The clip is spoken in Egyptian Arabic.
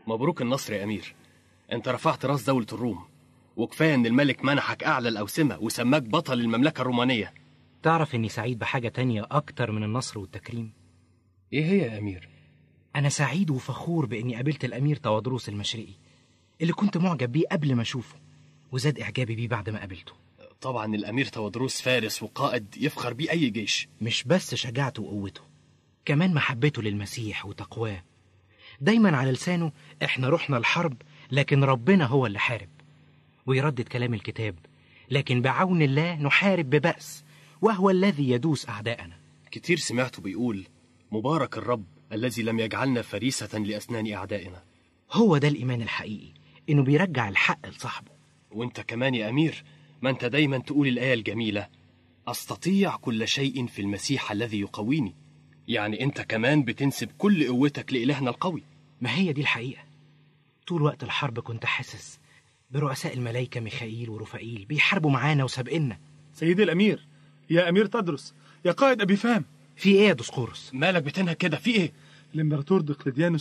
مبروك النصر يا أمير أنت رفعت راس دولة الروم وكفاية إن الملك منحك أعلى الأوسمة وسماك بطل المملكة الرومانية تعرف إني سعيد بحاجة تانية أكتر من النصر والتكريم إيه هي يا أمير؟ أنا سعيد وفخور بإني قابلت الأمير توادروس المشرقي اللي كنت معجب بيه قبل ما أشوفه وزاد إعجابي بيه بعد ما قابلته طبعا الأمير تودروس فارس وقائد يفخر بيه أي جيش مش بس شجاعته وقوته كمان محبته للمسيح وتقواه دايما على لسانه احنا رحنا الحرب لكن ربنا هو اللي حارب ويردد كلام الكتاب لكن بعون الله نحارب ببأس وهو الذي يدوس أعداءنا كتير سمعته بيقول مبارك الرب الذي لم يجعلنا فريسة لأسنان أعدائنا هو ده الإيمان الحقيقي إنه بيرجع الحق لصاحبه وانت كمان يا أمير ما انت دايما تقول الآية الجميلة أستطيع كل شيء في المسيح الذي يقويني يعني انت كمان بتنسب كل قوتك لإلهنا القوي ما هي دي الحقيقة طول وقت الحرب كنت حاسس برؤساء الملائكة ميخائيل ورفائيل بيحاربوا معانا وسابقنا سيدي الأمير يا أمير تدرس يا قائد أبي فام في إيه يا دسقورس؟ مالك بتنهك كده في ايه الإمبراطور دقلديانوس